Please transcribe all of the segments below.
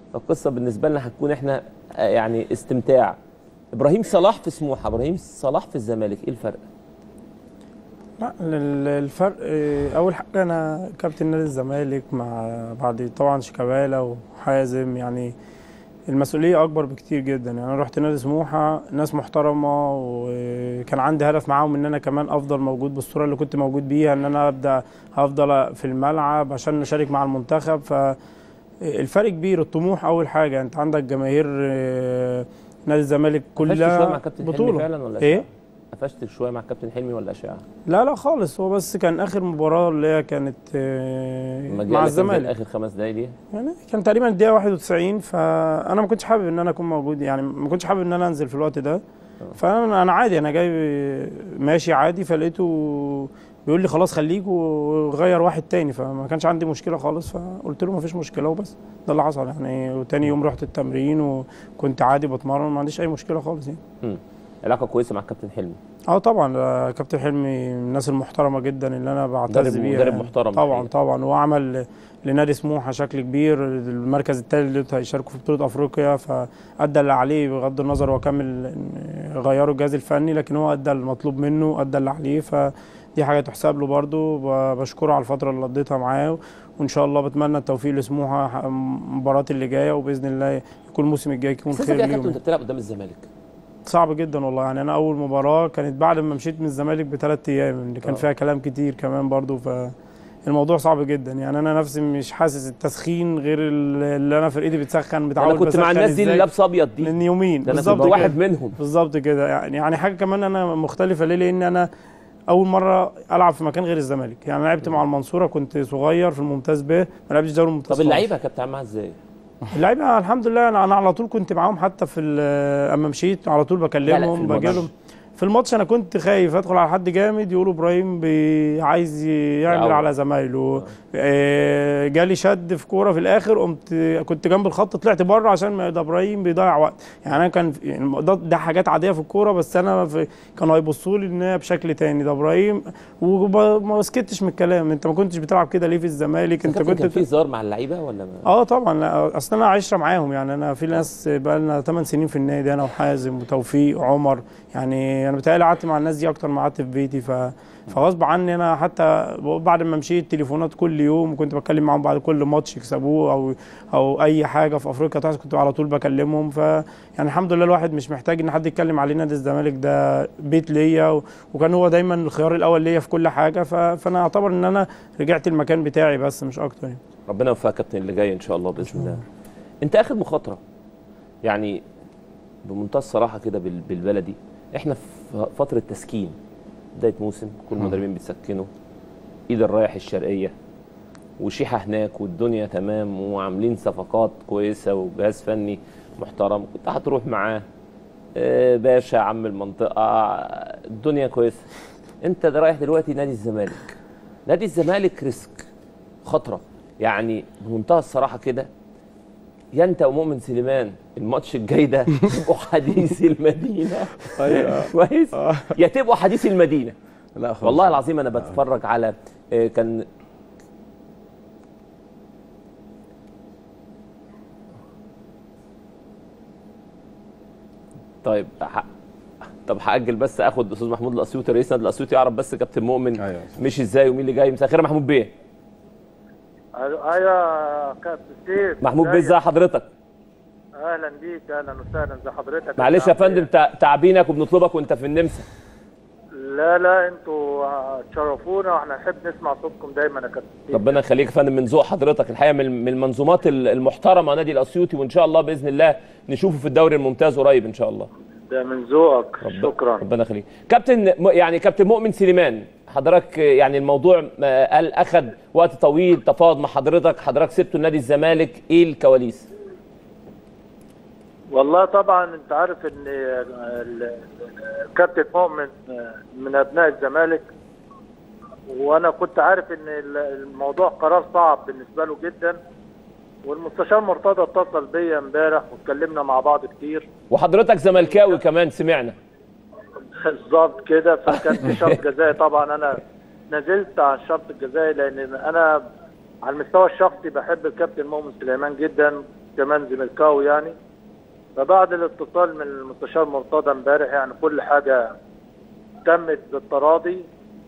القصه بالنسبه لنا هتكون احنا آه، يعني استمتاع ابراهيم صلاح في سموحه ابراهيم صلاح في الزمالك ايه الفرق لا ال- الفرق آه، اول حاجه انا كابتن نادي الزمالك مع بعد طبعا شيكابالا وحازم يعني المسؤوليه اكبر بكتير جدا يعني انا رحت نادي سموحه ناس محترمه وكان عندي هدف معاهم ان انا كمان افضل موجود بالصوره اللي كنت موجود بيها ان انا ابدا هفضل في الملعب عشان نشارك مع المنتخب فالفرق كبير الطموح اول حاجه انت عندك جماهير آه، نادي الزمالك قفشت شويه مع كلها كابتن حلمي بطوله فعلا ولا ايه إشاعة؟ قفشت شويه مع كابتن حلمي ولا اشاعه لا لا خالص هو بس كان اخر مباراه اللي هي كانت آه، لما جه مع لك الزمالك اخر خمس دقايق دي يعني كان تقريبا الدقيقه 91 فانا ما كنتش حابب ان انا اكون موجود يعني ما كنتش حابب ان انا انزل في الوقت ده فانا انا عادي انا جاي ماشي عادي فلقيته بيقول لي خلاص خليك وغير واحد تاني فما كانش عندي مشكله خالص فقلت له ما فيش مشكله وبس ده اللي حصل يعني وتاني يوم رحت التمرين وكنت عادي بتمرن ما عنديش اي مشكله خالص يعني مم. علاقه كويسه مع كابتن حلمي اه طبعا ده كابتن حلمي من الناس المحترمه جدا اللي انا بعتز مدرب- بيها مدرب يعني. محترم طبعا الحقيقة. طبعا وعمل لنادي سموحه شكل كبير المركز الثالث هيشاركوا في بطوله افريقيا فادى اللي عليه بغض النظر هو كمل غيروا الجهاز الفني لكن هو ادى المطلوب منه ادى اللي عليه فدي حاجه تحسب له برده بشكره على الفتره اللي قضيتها معاه وان شاء الله بتمنى التوفيق لسموحه المباراه اللي جايه وباذن الله يكون الموسم الجاي يكون احساسك خير إيه يا ليهم كابتن انت بتلعب قدام الزمالك صعب جدا والله يعني انا اول مباراه كانت بعد ما مشيت من الزمالك بثلاث ايام اللي كان آه. فيها كلام كتير كمان برضو فالموضوع صعب جدا يعني انا نفسي مش حاسس التسخين غير اللي انا فرقتي بتسخن متعود انا كنت مع بسخن الناس دي اللي إزاي لابسه ابيض دي من يومين ده انا بالظبط كنت واحد كده. منهم بالظبط كده يعني يعني حاجه كمان انا مختلفه ليه لان انا اول مره العب في مكان غير الزمالك يعني انا لعبت مع المنصوره كنت صغير في الممتاز ب ما لعبتش دوري الممتاز طب خالص. اللعيبه يا كابتن عاملها ازاي؟ اللعيبه الحمد لله انا أنا على طول كنت معاهم حتى في ال- اما مشيت على طول لا، لا، بكلمهم في الماتش. باجي لهم في الماتش انا كنت خايف ادخل على حد جامد يقولوا ابراهيم بي- عايز يعمل يعوض. على زمايله آه، جالي شد في كوره في الاخر قمت كنت جنب الخط طلعت بره عشان ما ده ابراهيم بيضيع وقت يعني انا كان في- يعني ده, ده حاجات عاديه في الكوره بس انا في كانوا هيبصوا لي ان هي بشكل تاني ده ابراهيم وما سكتش من الكلام انت ما كنتش بتلعب كده ليه في الزمالك انت كابتن كنت كان في هزار مع اللعيبه ولا ما؟ اه طبعا لا اصل انا عشره معاهم يعني انا في ناس بقى لنا 8 سنين في النادي انا وحازم وتوفيق وعمر يعني انا بتهيألي قعدت مع الناس دي اكتر ما قعدت في بيتي ف فغصب عني انا حتى بعد ما مشيت تليفونات كل يوم وكنت بتكلم معاهم بعد كل ماتش يكسبوه او او اي حاجه في افريقيا تحصل كنت على طول بكلمهم ف يعني الحمد لله الواحد مش محتاج ان حد يتكلم عليه نادي الزمالك ده بيت ليا و- وكان هو دايما الخيار الاول ليا في كل حاجه ف... فانا اعتبر ان انا رجعت المكان بتاعي بس مش اكتر يعني. ربنا يوفقك يا كابتن اللي جاي ان شاء الله باذن الله انت اخد مخاطره يعني بمنتهى الصراحه كده بال- بالبلدي احنا في فتره تسكين بدايه موسم كل المدربين بيتسكنوا ايدر رايح الشرقيه وشيحه هناك والدنيا تمام وعاملين صفقات كويسه وجهاز فني محترم كنت هتروح معاه آه، باشا عم المنطقه آه، الدنيا كويسه انت ده رايح دلوقتي نادي الزمالك نادي الزمالك ريسك خطره يعني بمنتهى الصراحه كده يا انت ومؤمن سليمان الماتش الجاي ده تبقوا حديث المدينه أيوة. كويس يا تبقوا حديث المدينه لا خالص والله العظيم انا بتفرج على آه، كان طيب ح... طب هاجل بس اخد استاذ محمود الاسيوطي رئيس نادي الاسيوطي يعرف بس كابتن مؤمن أيوة. مشي ازاي ومين اللي جاي مساء الخير يا محمود بيه ايوه يا كابتن سيف محمود بيه ازيك؟ ازي حضرتك اهلا بيك اهلا وسهلا ازي حضرتك معلش يا عامل إيه؟ فندم تع- تعبينك وبنطلبك وانت في النمسا لا لا انتوا تشرفونا واحنا نحب نسمع صوتكم دايما يا كابتن سيف. ربنا يخليك يا فندم من ذوق حضرتك الحقيقه من من المنظومات ال- المحترمه نادي الاسيوطي وان شاء الله باذن الله نشوفه في الدوري الممتاز قريب ان شاء الله ده من ذوقك رب- شكرا ربنا يخليك كابتن م- يعني كابتن مؤمن سليمان حضرتك يعني الموضوع آه، قال اخذ وقت طويل تفاوض مع حضرتك حضرتك سبته نادي الزمالك ايه الكواليس والله طبعا انت عارف ان ال- ال- الكابتن مؤمن من ابناء الزمالك وانا كنت عارف ان ال- الموضوع قرار صعب بالنسبه له جدا والمستشار مرتضى اتصل بيا امبارح واتكلمنا مع بعض كتير وحضرتك زملكاوي كمان سمعنا بالظبط كده فكان في شرط جزائي طبعا انا نزلت عن الشرط الجزائي لان انا على المستوى الشخصي بحب الكابتن مؤمن سليمان جدا كمان زملكاوي يعني فبعد الاتصال من المستشار مرتضى امبارح يعني كل حاجه تمت بالتراضي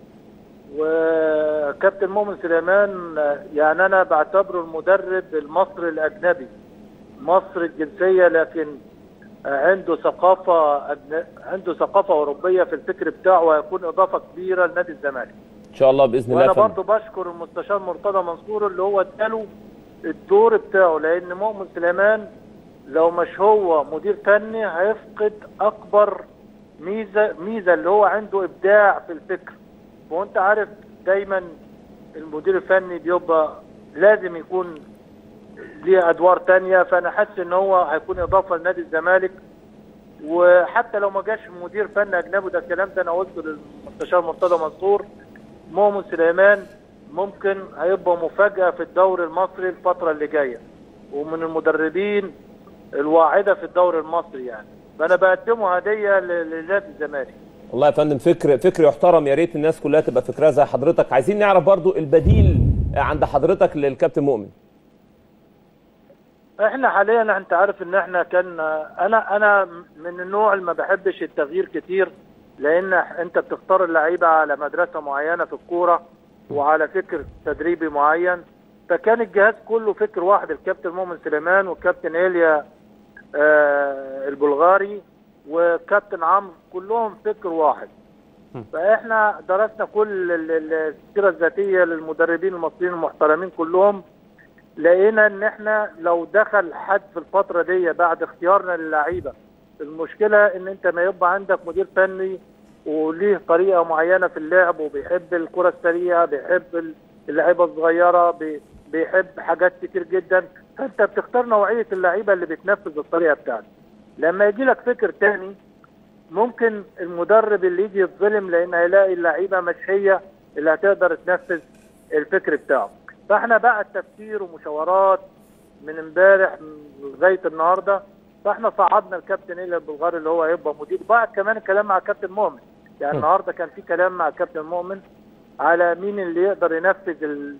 وكابتن مؤمن سليمان يعني انا بعتبره المدرب المصري الاجنبي مصري الجنسيه لكن عنده ثقافه أجن- عنده ثقافه اوروبيه في الفكر بتاعه وهيكون اضافه كبيره لنادي الزمالك ان شاء الله باذن الله وانا يا فندم برضه بشكر المستشار مرتضى منصور اللي هو اداله الدور بتاعه لان مؤمن سليمان لو مش هو مدير فني هيفقد اكبر ميزه ميزه اللي هو عنده ابداع في الفكر وانت عارف دايما المدير الفني بيبقى لازم يكون ليه ادوار تانية فانا حاسس ان هو هيكون اضافه لنادي الزمالك وحتى لو ما جاش مدير فني اجنبي ده الكلام ده انا قلته للمستشار مرتضى منصور مؤمن سليمان ممكن هيبقى مفاجاه في الدوري المصري الفتره اللي جايه ومن المدربين الواعده في الدوري المصري يعني فانا بقدمه هديه ل- لنادي الزمالك والله يا فندم فكر فكر يحترم يا ريت الناس كلها تبقى فكرها زي حضرتك عايزين نعرف برضو البديل عند حضرتك للكابتن مؤمن احنا حاليا انت عارف ان احنا كان انا انا من النوع اللي ما بحبش التغيير كتير لان انت بتختار اللعيبه على مدرسه معينه في الكوره وعلى فكر تدريبي معين فكان الجهاز كله فكر واحد الكابتن مؤمن سليمان والكابتن ايليا آه البلغاري وكابتن عمرو كلهم فكر واحد فاحنا درسنا كل ال- ال- السيره الذاتيه للمدربين المصريين المحترمين كلهم لقينا ان احنا لو دخل حد في الفتره دي بعد اختيارنا للعيبه المشكله ان انت ما يبقى عندك مدير فني وليه طريقه معينه في اللعب وبيحب الكره السريعه بيحب اللعيبه الصغيره بي- بيحب حاجات كتير جدا فانت بتختار نوعيه اللعيبه اللي بتنفذ الطريقه بتاعتك لما يجي لك فكر تاني ممكن المدرب اللي يجي يتظلم لان هيلاقي اللعيبه مش هي اللي هتقدر تنفذ الفكر بتاعه فاحنا بقى التفكير ومشاورات من امبارح لغايه النهارده فاحنا صعدنا الكابتن ايليا البلغاري اللي هو هيبقى مدير بعد كمان الكلام مع الكابتن مؤمن يعني النهارده كان في كلام مع الكابتن مؤمن على مين اللي يقدر ينفذ ال...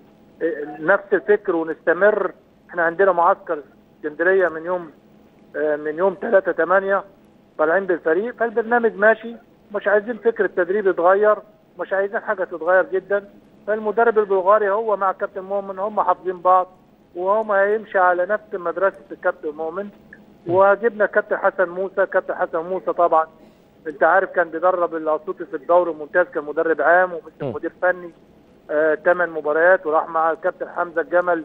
نفس الفكر ونستمر احنا عندنا معسكر اسكندريه من يوم آه، من يوم 3 8 طالعين بالفريق فالبرنامج ماشي مش عايزين فكر التدريب يتغير مش عايزين حاجه تتغير جدا فالمدرب البلغاري هو مع الكابتن مؤمن هم حافظين بعض وهم هيمشي على نفس مدرسه الكابتن مؤمن وجبنا كابتن حسن موسى كابتن حسن موسى طبعا انت عارف كان بيدرب الاسيوطي في الدوري الممتاز كان مدرب عام ومثل مدير فني ثمان مباريات وراح مع الكابتن حمزه الجمل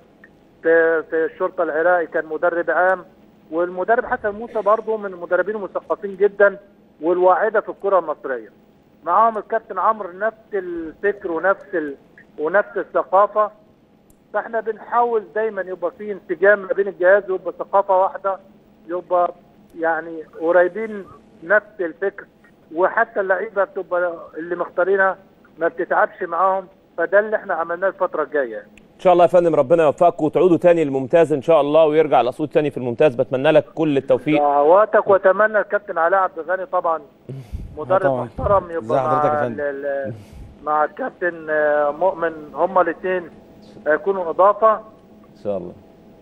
في في الشرطه العراقي كان مدرب عام والمدرب حسن موسى برضه من المدربين المثقفين جدا والواعده في الكره المصريه معاهم الكابتن عمرو نفس الفكر ونفس ال... ونفس الثقافه فاحنا بنحاول دايما يبقى في انسجام ما بين الجهاز ويبقى ثقافه واحده يبقى يعني قريبين نفس الفكر وحتى اللعيبه بتبقى اللي مختارينها ما بتتعبش معاهم فده اللي احنا عملناه الفتره الجايه ان شاء الله يا فندم ربنا يوفقكم وتعودوا تاني للممتاز ان شاء الله ويرجع الاسيوط تاني في الممتاز بتمنى لك كل التوفيق دعواتك واتمنى الكابتن علاء عبد الغني طبعا مدرب طبعا. محترم ازي يبقى حضرتك يا مع فندم؟ ال- ال- مع الكابتن آه، مؤمن هما الاثنين هيكونوا اضافه ان شاء الله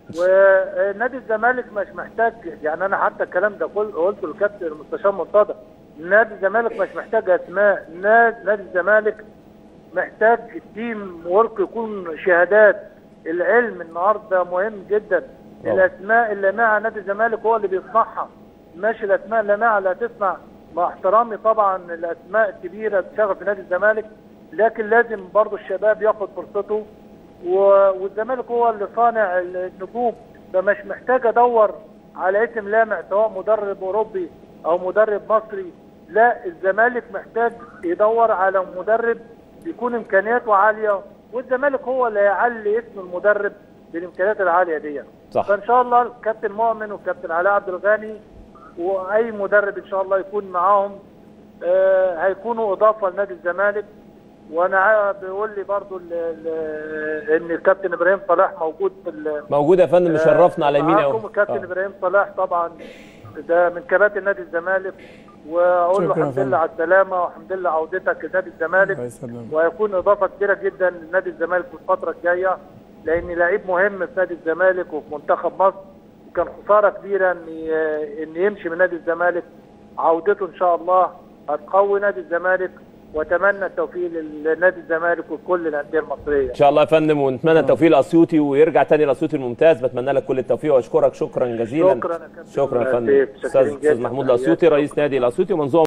ونادي الزمالك مش محتاج يعني انا حتى الكلام ده قل- قلته للكابتن المستشار مرتضى نادي الزمالك مش محتاج اسماء نادي نادي الزمالك محتاج تيم ورك يكون شهادات العلم النهارده مهم جدا طبعا. الاسماء اللي مع نادي الزمالك هو اللي بيصنعها ماشي الاسماء اللي مع لا تسمع مع احترامي طبعا الاسماء الكبيره بتشتغل في نادي الزمالك لكن لازم برضو الشباب ياخد فرصته و- والزمالك هو اللي صانع النجوم فمش محتاج ادور على اسم لامع سواء مدرب اوروبي او مدرب مصري لا الزمالك محتاج يدور على مدرب يكون امكانياته عاليه والزمالك هو اللي هيعلي اسم المدرب بالامكانيات العاليه دي صح فان شاء الله الكابتن مؤمن والكابتن علاء عبد الغني واي مدرب ان شاء الله يكون معاهم آه، هيكونوا اضافه لنادي الزمالك وانا عا- بيقول لي برضو ال- ال- ان الكابتن ابراهيم صلاح موجود في ال- موجود يا فندم مشرفنا على يميني معاكم اهو الكابتن آه. ابراهيم صلاح طبعا ده من كباتن نادي الزمالك واقول له شكرا يا الحمد لله فندم. على السلامه والحمد لله عودتك لنادي الزمالك الله يسلمك وهيكون اضافه كبيره جدا لنادي الزمالك في الفتره الجايه لان لعيب مهم في نادي الزمالك وفي منتخب مصر وكان خساره كبيره ان ان يمشي من نادي الزمالك عودته ان شاء الله هتقوي نادي الزمالك واتمنى التوفيق لنادي الزمالك وكل الانديه المصريه ان شاء الله يا فندم ونتمنى التوفيق لاسيوطي ويرجع تاني لاسيوطي الممتاز بتمنى لك كل التوفيق واشكرك شكرا جزيلا شكرا يا كابتن شكرا يا فندم سيف، شاكرين استاذ استاذ جداً. محمود الاسيوطي رئيس نادي الاسيوطي ومنظومه